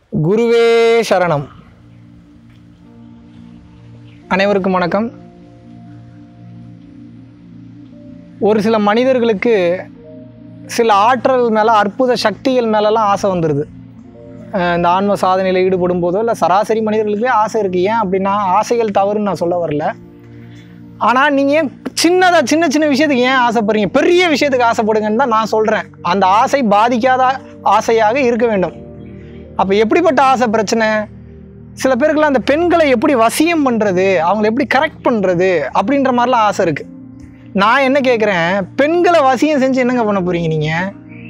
குருவே சரணம் அனைவருக்கும் வணக்கம் ஒரு சில மனிதர்களுக்கு சில ஆற்றல் மேலே அற்புத சக்திகள் மேலெல்லாம் ஆசை வந்துடுது அஹ் இந்த ஆன்ம சாதனையில் ஈடுபடும் போதோ இல்லை சராசரி மனிதர்களுக்கே ஆசை இருக்குது ஏன் அப்படின்னா ஆசைகள் தவறுன்னு நான் சொல்ல வரல ஆனால் நீங்கள் ஏன் சின்னதாக சின்ன சின்ன விஷயத்துக்கு ஏன் ஆசைப்படுறீங்க பெரிய விஷயத்துக்கு ஆசைப்படுங்கன்னு தான் நான் சொல்கிறேன் அந்த ஆசை பாதிக்காத ஆசையாக இருக்க வேண்டும் அப்போ எப்படிப்பட்ட ஆசை பிரச்சனை சில பேருக்குலாம் அந்த பெண்களை எப்படி வசியம் பண்ணுறது அவங்கள எப்படி கரெக்ட் பண்ணுறது அப்படின்ற மாதிரிலாம் ஆசை இருக்குது நான் என்ன கேட்குறேன் பெண்களை வசியம் செஞ்சு என்னங்க பண்ண போகிறீங்க நீங்கள்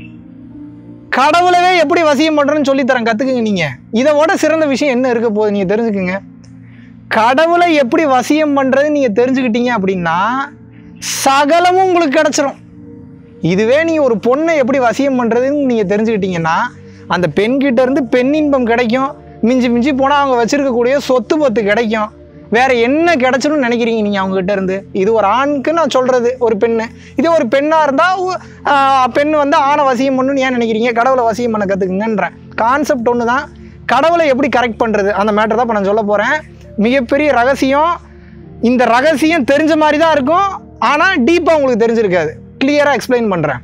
கடவுளவே எப்படி வசியம் பண்ணுறேன்னு சொல்லித்தரேன் கற்றுக்குங்க நீங்கள் இதை விட சிறந்த விஷயம் என்ன இருக்க போகுது நீங்கள் தெரிஞ்சுக்குங்க கடவுளை எப்படி வசியம் பண்ணுறது நீங்கள் தெரிஞ்சுக்கிட்டீங்க அப்படின்னா சகலமும் உங்களுக்கு கிடச்சிரும் இதுவே நீங்கள் ஒரு பொண்ணை எப்படி வசியம் பண்ணுறதுன்னு நீங்கள் தெரிஞ்சுக்கிட்டீங்கன்னா அந்த பெண்கிட்ட இருந்து பெண் இன்பம் கிடைக்கும் மிஞ்சி மிஞ்சி போனால் அவங்க வச்சிருக்கக்கூடிய சொத்து பத்து கிடைக்கும் வேற என்ன கிடைச்சிரும்னு நினைக்கிறீங்க நீங்கள் அவங்ககிட்ட இருந்து இது ஒரு ஆணுக்கு நான் சொல்கிறது ஒரு பெண்ணு இதே ஒரு பெண்ணாக இருந்தால் பெண் வந்து ஆணை வசியம் பண்ணணும்னு ஏன் நினைக்கிறீங்க கடவுளை வசியம் பண்ண கற்றுக்குங்கன்றேன் கான்செப்ட் ஒன்று தான் கடவுளை எப்படி கரெக்ட் பண்ணுறது அந்த மேட்டர் தான் இப்போ நான் சொல்ல போகிறேன் மிகப்பெரிய ரகசியம் இந்த ரகசியம் தெரிஞ்ச மாதிரி தான் இருக்கும் ஆனால் டீப்பாக உங்களுக்கு தெரிஞ்சிருக்காது கிளியராக எக்ஸ்பிளைன் பண்ணுறேன்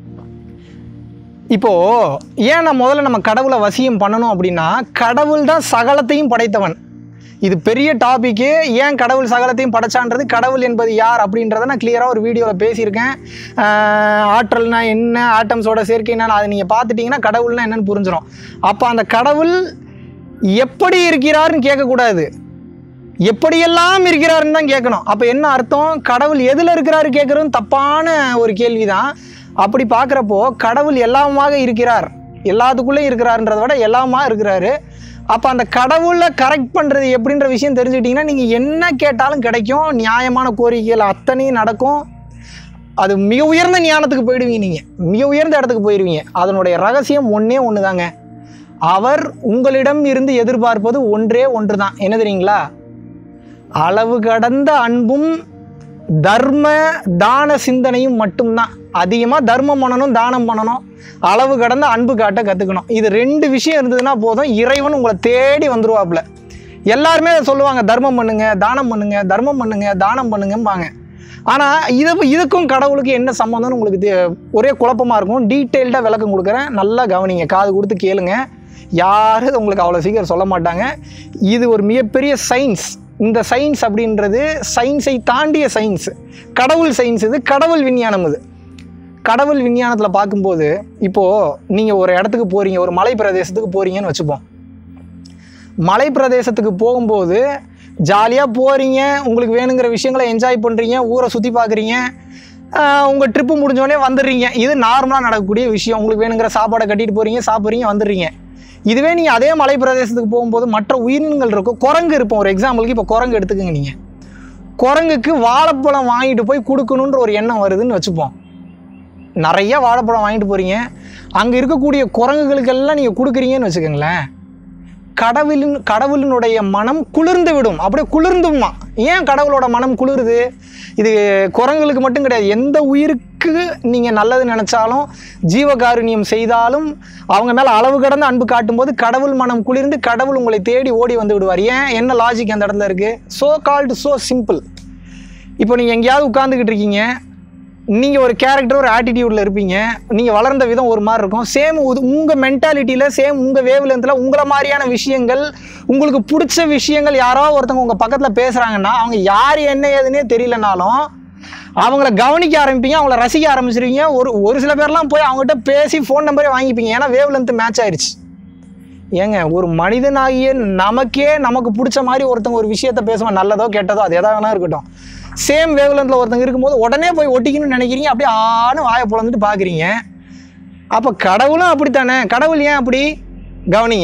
இப்போ ஏன் நான் முதல்ல நம்ம கடவுளை வசியம் பண்ணணும் அப்படின்னா கடவுள் தான் சகலத்தையும் படைத்தவன் இது பெரிய டாபிக்கு ஏன் கடவுள் சகலத்தையும் படைச்சான்றது கடவுள் என்பது யார் அப்படின்றத நான் கிளியராக ஒரு வீடியோவில் பேசியிருக்கேன் ஆஹ் ஆற்றல்னா என்ன ஆட்டம்ஸோட சேர்க்கைனா அதை நீங்கள் பார்த்துட்டிங்கன்னா கடவுள்னா என்னன்னு புரிஞ்சிடும் அப்போ அந்த கடவுள் எப்படி இருக்கிறாருன்னு கேட்கக்கூடாது எப்படியெல்லாம் இருக்கிறாருன்னு தான் கேட்கணும் அப்போ என்ன அர்த்தம் கடவுள் எதில் இருக்கிறாரு கேட்குறது தப்பான ஒரு கேள்வி தான் அப்படி பார்க்குறப்போ கடவுள் எல்லாமாக இருக்கிறார் எல்லாத்துக்குள்ளேயும் இருக்கிறாருன்றத விட எல்லாமா இருக்கிறாரு அப்போ அந்த கடவுளை கரெக்ட் பண்ணுறது எப்படின்ற விஷயம் தெரிஞ்சுக்கிட்டிங்கன்னா நீங்கள் என்ன கேட்டாலும் கிடைக்கும் நியாயமான கோரிக்கைகள் அத்தனையும் நடக்கும் அது மிக உயர்ந்த ஞானத்துக்கு போயிடுவீங்க நீங்கள் மிக உயர்ந்த இடத்துக்கு போயிடுவீங்க அதனுடைய ரகசியம் ஒன்றே ஒன்று தாங்க அவர் உங்களிடம் இருந்து எதிர்பார்ப்பது ஒன்றே ஒன்று தான் என்ன தெரியுங்களா அளவு கடந்த அன்பும் தர்ம தான சிந்தனையும் மட்டும்தான் அதிகமாக தர்மம் பண்ணணும் தானம் பண்ணணும் அளவு கடந்த அன்பு காட்ட கற்றுக்கணும் இது ரெண்டு விஷயம் இருந்ததுன்னா போதும் இறைவன் உங்களை தேடி வந்துருவாப்புல எல்லாருமே அதை சொல்லுவாங்க தர்மம் பண்ணுங்க தானம் பண்ணுங்க தர்மம் பண்ணுங்க தானம் பண்ணுங்கம்பாங்க ஆனால் இது இதுக்கும் கடவுளுக்கு என்ன சம்மந்தம்னு உங்களுக்கு தெ- ஒரே குழப்பமாக இருக்கும் டீட்டெயில்டாக விளக்கம் கொடுக்குறேன் நல்லா கவனிங்க காது கொடுத்து கேளுங்க யாரும் உங்களுக்கு அவ்வளோ சீக்கிரம் சொல்ல மாட்டாங்க இது ஒரு மிகப்பெரிய சயின்ஸ் இந்த சயின்ஸ் அப்படின்றது சயின்ஸை தாண்டிய சயின்ஸ் கடவுள் சயின்ஸ் இது கடவுள் விஞ்ஞானம் இது கடவுள் விஞ்ஞானத்தில் பார்க்கும்போது இப்போது நீங்கள் ஒரு இடத்துக்கு போகிறீங்க ஒரு மலை பிரதேசத்துக்கு போகிறீங்கன்னு வச்சுப்போம் மலை பிரதேசத்துக்கு போகும்போது ஜாலியாக போகிறீங்க உங்களுக்கு வேணுங்கிற விஷயங்களை என்ஜாய் பண்ணுறீங்க ஊரை சுற்றி பார்க்குறீங்க உங்கள் ட்ரிப்பு முடிஞ்சோடனே வந்துடுறீங்க இது நார்மலாக நடக்கக்கூடிய விஷயம் உங்களுக்கு வேணுங்கிற சாப்பாடை கட்டிட்டு போகிறீங்க சாப்பிட்றீங்க வந்துடுறீங்க இதுவே நீங்கள் அதே மலை பிரதேசத்துக்கு போகும்போது மற்ற உயிரினங்கள் இருக்கும் குரங்கு இருப்போம் ஒரு எக்ஸாம்பிளுக்கு இப்போ குரங்கு எடுத்துக்கங்க நீங்கள் குரங்குக்கு வாழைப்பழம் வாங்கிட்டு போய் கொடுக்கணுன்ற ஒரு எண்ணம் வருதுன்னு வச்சுப்போம் நிறைய வாழைப்பழம் வாங்கிட்டு போகிறீங்க அங்கே இருக்கக்கூடிய குரங்குகளுக்கெல்லாம் நீங்கள் கொடுக்குறீங்கன்னு வச்சுக்கோங்களேன் கடவுளின் கடவுளினுடைய மனம் குளிர்ந்து விடும் அப்படியே குளிர்ந்துமா ஏன் கடவுளோட மனம் குளிருது இது குரங்குகளுக்கு மட்டும் கிடையாது எந்த உயிருக்கு நீங்கள் நல்லது நினச்சாலும் ஜீவகாருண்யம் செய்தாலும் அவங்க மேலே அளவு கடந்த அன்பு காட்டும்போது கடவுள் மனம் குளிர்ந்து கடவுள் உங்களை தேடி ஓடி வந்து விடுவார் ஏன் என்ன லாஜிக் அந்த இடத்துல இருக்குது ஸோ கால்டு ஸோ சிம்பிள் இப்போ நீங்கள் எங்கேயாவது உட்காந்துக்கிட்டு இருக்கீங்க நீங்கள் ஒரு கேரக்டர் ஒரு ஆட்டிடியூடில் இருப்பீங்க நீங்கள் வளர்ந்த விதம் ஒரு மாதிரி இருக்கும் சேம் உங்கள் மென்டாலிட்டியில் சேம் உங்கள் வேவ்லென்த்தில் உங்களை மாதிரியான விஷயங்கள் உங்களுக்கு பிடிச்ச விஷயங்கள் யாரோ ஒருத்தவங்க உங்கள் பக்கத்தில் பேசுகிறாங்கன்னா அவங்க யார் என்ன ஏதுன்னே தெரியலனாலும் அவங்கள கவனிக்க ஆரம்பிப்பீங்க அவங்கள ரசிக்க ஆரம்பிச்சிருவீங்க ஒரு ஒரு சில பேர்லாம் போய் அவங்ககிட்ட பேசி ஃபோன் நம்பரே வாங்கிப்பீங்க ஏன்னா வேவ் லென்த் மேட்ச் ஆயிடுச்சு ஏங்க ஒரு மனிதனாகிய நமக்கே நமக்கு பிடிச்ச மாதிரி ஒருத்தங்க ஒரு விஷயத்த பேசுவான் நல்லதோ கெட்டதோ அது எதா வேணா இருக்கட்டும் சேம் வேவ்லென்த்தில் ஒருத்தங்க இருக்கும்போது உடனே போய் ஒட்டிக்கணும்னு நினைக்கிறீங்க அப்படியே ஆன்னு வாயை பொழந்துட்டு பார்க்குறீங்க அப்போ கடவுளும் அப்படித்தானே கடவுள் ஏன் அப்படி கவனிங்க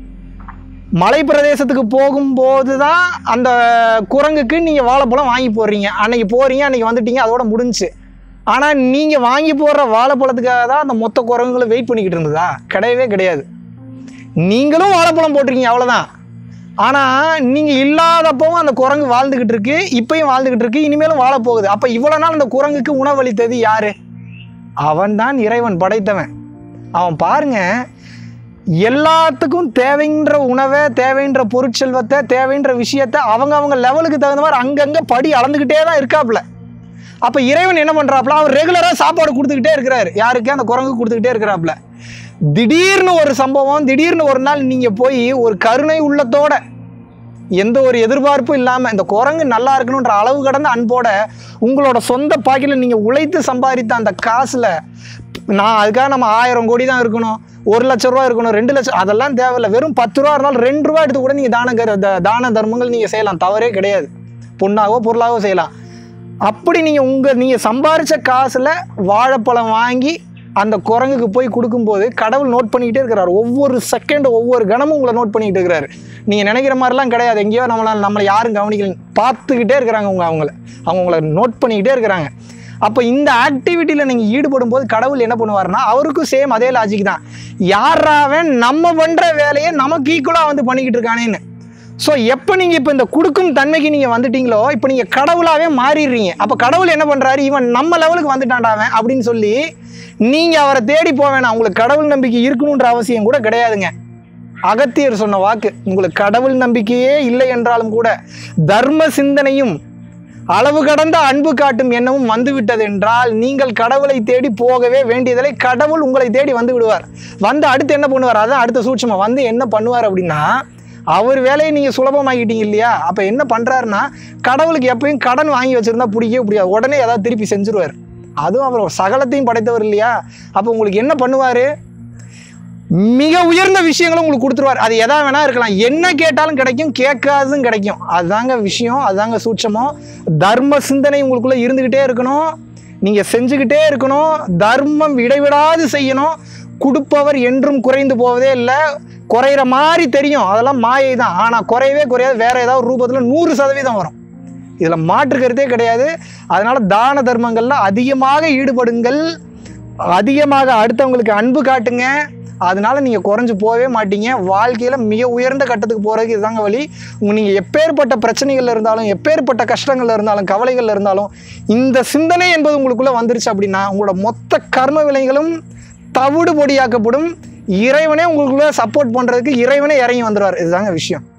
மலை பிரதேசத்துக்கு போகும்போது தான் அந்த குரங்குக்கு நீங்கள் வாழைப்பழம் வாங்கி போடுறீங்க அன்னைக்கு போகிறீங்க அன்னைக்கு வந்துட்டீங்க அதோட முடிஞ்சுச்சு ஆனால் நீங்கள் வாங்கி போடுற வாழைப்பழத்துக்காக தான் அந்த மொத்த குரங்குகளும் வெயிட் பண்ணிக்கிட்டு இருந்ததா கிடையவே கிடையாது நீங்களும் வாழைப்பழம் போட்டிருக்கீங்க அவ்வளோதான் ஆனால் நீங்கள் இல்லாதப்பவும் அந்த குரங்கு வாழ்ந்துக்கிட்டு இருக்கு இப்பயும் வாழ்ந்துக்கிட்டு இருக்கு இனிமேலும் வாழ போகுது அப்போ இவ்வளோ நாள் அந்த குரங்குக்கு உணவளித்தது யாரு அவன்தான் இறைவன் படைத்தவன் அவன் பாருங்க எல்லாத்துக்கும் தேவைன்ற உணவை தேவைன்ற பொருட்செல்வத்தை தேவைன்ற விஷயத்தை அவங்க அவங்க லெவலுக்கு தகுந்த மாதிரி அங்கங்கே படி அளந்துக்கிட்டே தான் இருக்காப்புல அப்போ இறைவன் என்ன பண்ணுறாப்புல அவர் ரெகுலராக சாப்பாடு கொடுத்துக்கிட்டே இருக்கிறாரு யாருக்கு அந்த குரங்கு கொடுத்துக்கிட்டே இருக்கிறாப்புல திடீர்னு ஒரு சம்பவம் திடீர்னு ஒரு நாள் நீங்கள் போய் ஒரு கருணை உள்ளத்தோட எந்த ஒரு எதிர்பார்ப்பும் இல்லாமல் இந்த குரங்கு நல்லா இருக்கணுன்ற அளவு கடந்த அன்போட உங்களோட சொந்த பாக்கெட்டில் நீங்கள் உழைத்து சம்பாதித்த அந்த காசில் நான் அதுக்காக நம்ம ஆயிரம் கோடி தான் இருக்கணும் ஒரு லட்ச ரூபா இருக்கணும் ரெண்டு லட்சம் அதெல்லாம் தேவையில்ல வெறும் பத்து ரூபா இருந்தாலும் ரெண்டு ரூபா எடுத்து கூட நீங்கள் தான கரு- த- தான தர்மங்கள் நீங்கள் செய்யலாம் தவறே கிடையாது பொண்ணாகவோ பொருளாகவோ செய்யலாம் அப்படி நீங்கள் உங்கள் நீங்கள் சம்பாரித்த காசில் வாழைப்பழம் வாங்கி அந்த குரங்குக்கு போய் கொடுக்கும்போது கடவுள் நோட் பண்ணிக்கிட்டே இருக்கிறார் ஒவ்வொரு செகண்ட் ஒவ்வொரு கணமும் உங்களை நோட் பண்ணிக்கிட்டு இருக்கிறாரு நீங்கள் நினைக்கிற மாதிரிலாம் கிடையாது எங்கேயோ நம்மளால் நம்மளை யாரும் கவனிக்கல பார்த்துக்கிட்டே இருக்கிறாங்க உங்க அவங்கள அவங்க உங்களை நோட் பண்ணிக்கிட்டே இருக்கிறாங்க அப்போ இந்த ஆக்டிவிட்டியில் நீங்கள் ஈடுபடும் போது கடவுள் என்ன பண்ணுவாருன்னா அவருக்கும் சேம் அதே லாஜிக் தான் யாராவன் நம்ம பண்ணுற வேலையை நமக்கு ஈக்குவலாக வந்து பண்ணிக்கிட்டு இருக்கானேன்னு ஸோ எப்போ நீங்கள் இப்போ இந்த கொடுக்கும் தன்மைக்கு நீங்கள் வந்துட்டீங்களோ இப்போ நீங்கள் கடவுளாகவே மாறிடுறீங்க அப்போ கடவுள் என்ன பண்ணுறாரு இவன் நம்ம லெவலுக்கு வந்துட்டான்டாவன் அப்படின்னு சொல்லி நீங்கள் அவரை தேடி போக வேணாம் உங்களுக்கு கடவுள் நம்பிக்கை இருக்கணுன்ற அவசியம் கூட கிடையாதுங்க அகத்தியர் சொன்ன வாக்கு உங்களுக்கு கடவுள் நம்பிக்கையே இல்லை என்றாலும் கூட தர்ம சிந்தனையும் அளவு கடந்த அன்பு காட்டும் எண்ணமும் வந்துவிட்டது என்றால் நீங்கள் கடவுளை தேடி போகவே வேண்டியதில்லை கடவுள் உங்களை தேடி வந்து விடுவார் வந்து அடுத்து என்ன பண்ணுவார் அதான் அடுத்த சூட்சமா வந்து என்ன பண்ணுவார் அப்படின்னா அவர் வேலையை நீங்கள் சுலபமாக்கிட்டீங்க இல்லையா அப்போ என்ன பண்ணுறாருன்னா கடவுளுக்கு எப்பயும் கடன் வாங்கி வச்சுருந்தா பிடிக்கவே பிடிக்காது உடனே ஏதாவது திருப்பி செஞ்சுருவார் அதுவும் அவர் சகலத்தையும் படைத்தவர் இல்லையா அப்போ உங்களுக்கு என்ன பண்ணுவார் மிக உயர்ந்த விஷயங்களும் உங்களுக்கு கொடுத்துருவார் அது எதா வேணா இருக்கலாம் என்ன கேட்டாலும் கிடைக்கும் கேட்காததும் கிடைக்கும் அதுதாங்க விஷயம் அதுதாங்க சூட்சமம் தர்ம சிந்தனை உங்களுக்குள்ள இருந்துக்கிட்டே இருக்கணும் நீங்கள் செஞ்சுக்கிட்டே இருக்கணும் தர்மம் இடைவிடாது செய்யணும் கொடுப்பவர் என்றும் குறைந்து போவதே இல்லை குறையிற மாதிரி தெரியும் அதெல்லாம் மாயை தான் ஆனால் குறையவே குறையாது வேற ஏதாவது ரூபத்தில் நூறு சதவீதம் வரும் இதில் மாற்று கருத்தே கிடையாது அதனால தான தர்மங்கள்ல அதிகமாக ஈடுபடுங்கள் அதிகமாக அடுத்தவங்களுக்கு அன்பு காட்டுங்க அதனால நீங்கள் குறைஞ்சு போகவே மாட்டீங்க வாழ்க்கையில் மிக உயர்ந்த கட்டத்துக்கு போகிறதுக்கு இதுதாங்க வழி உங்க நீங்கள் எப்பேற்பட்ட பிரச்சனைகள் இருந்தாலும் எப்பேற்பட்ட கஷ்டங்கள் இருந்தாலும் கவலைகள் இருந்தாலும் இந்த சிந்தனை என்பது உங்களுக்குள்ளே வந்துருச்சு அப்படின்னா உங்களோட மொத்த கர்ம விலைகளும் தவிடு பொடியாக்கப்படும் இறைவனே உங்களுக்குள்ள சப்போர்ட் பண்ணுறதுக்கு இறைவனே இறங்கி வந்துடுவார் இதுதாங்க விஷயம்